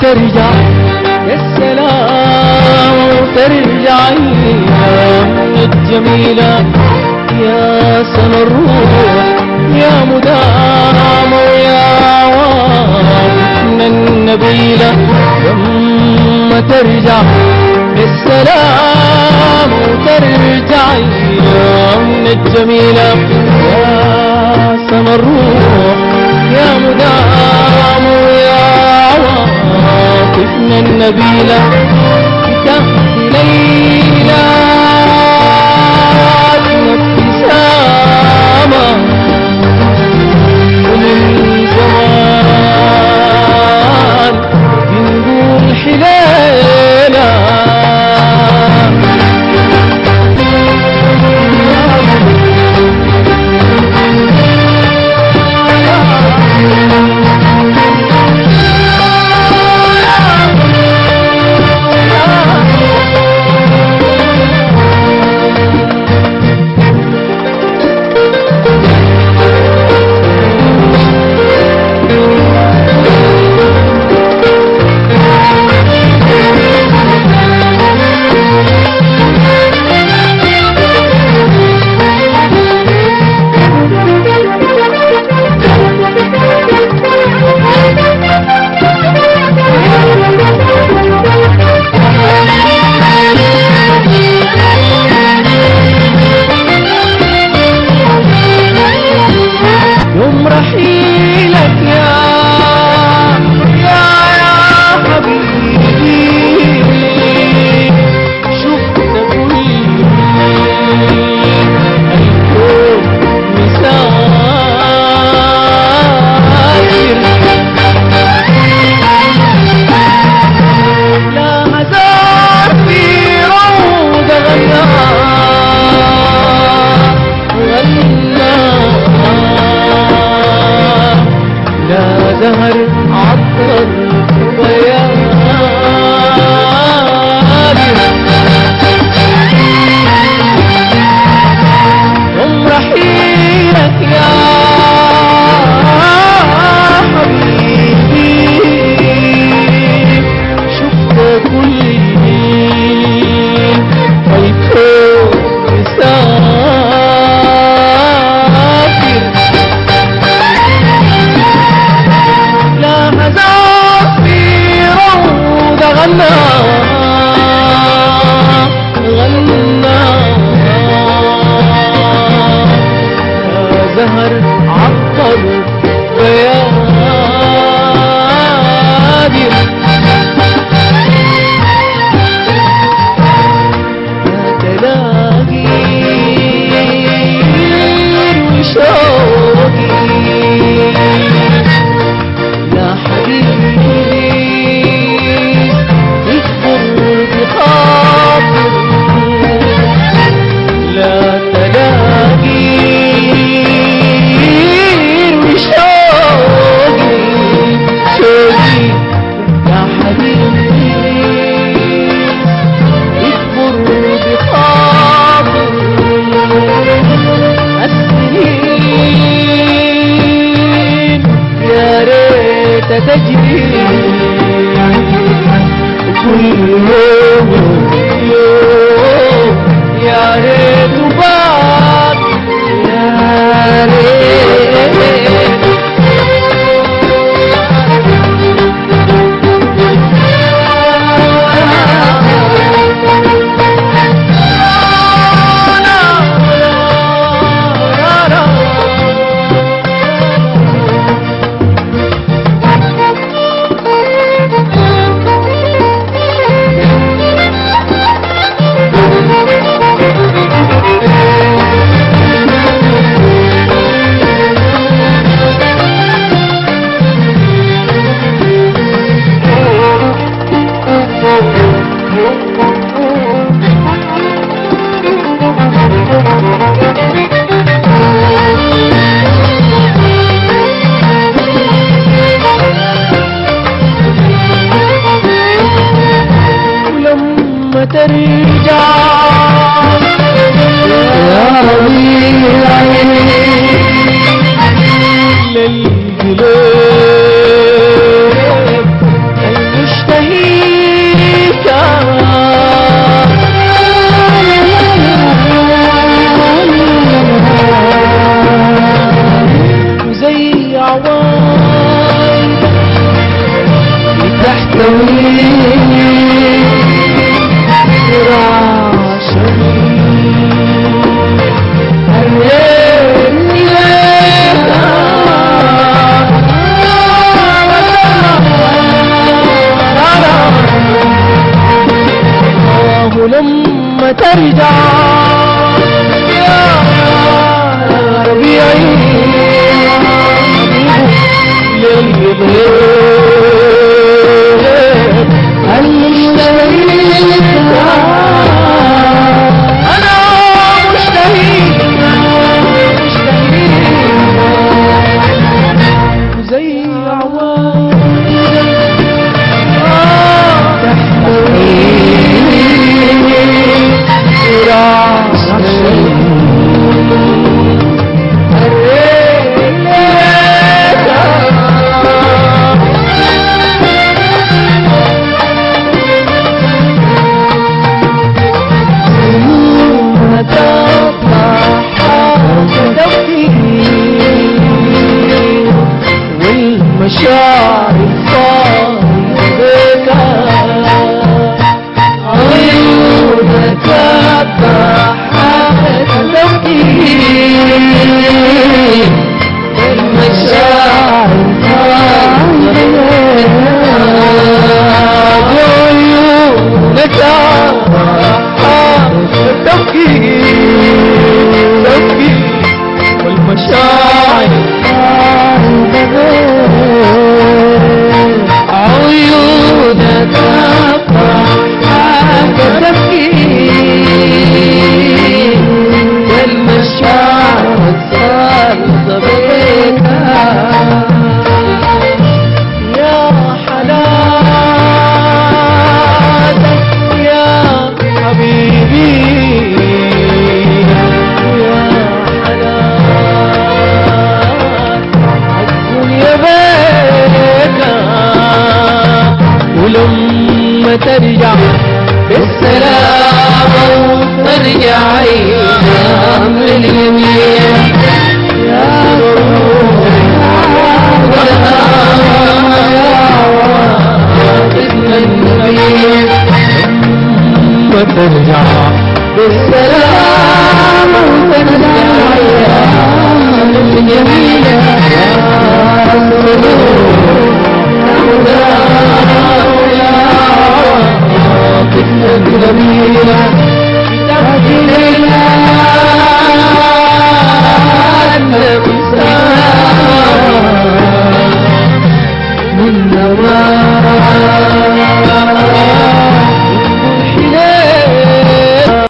ترجع يا السلام وترجعي يا الجميلة يا سما الروح يا مدام ويا وافنا النبيلة لما ترجع بالسلام وترجعي يا من الجميلة يا سما الروح يا مدام ويا واقفنا النبيلة تهدي ليلى ابتسامة ومن زمان بنقول حليلة يوم رحيلك يا يا يا حبيبي شفت كل الكون مسافر لا هزار في روضة غنى غنى لا زهر عطر بيان ام رحيلك يا حبيبي شفت كل الكون مسافر لا هزار في روضة غنى غنى يا زهر عطر بيادر لا تلاقي وشوقي يا حبيبي اكبر بخاطر لا تلاقي وشوقي شوقي يا حبيبي اكبر بخاطر السنين يا ريت تجري كل يوم يوم يا ريت بعد يا ريت ولما ترجع يا ربيع للقلوب المشتاق ترجع يا ربيعي للغير هل اشتهيت أنا مشتهي مشتهي زي عوام والمشاعر الصادقة عيونك ضحكت تبكي المشاعر عيونك ضحكت تبكي تبكي والمشاعر عيونك ضحكت تبكي والمشاعر صادقة يا حلالك يا حبيبي يا حلال الدنيا بيكا ولما ترجع بالسلامة وترجع أيام اليمين يا روح وترجع بالسلامة وترجع أيام الجميلة يا الجميلة من نواه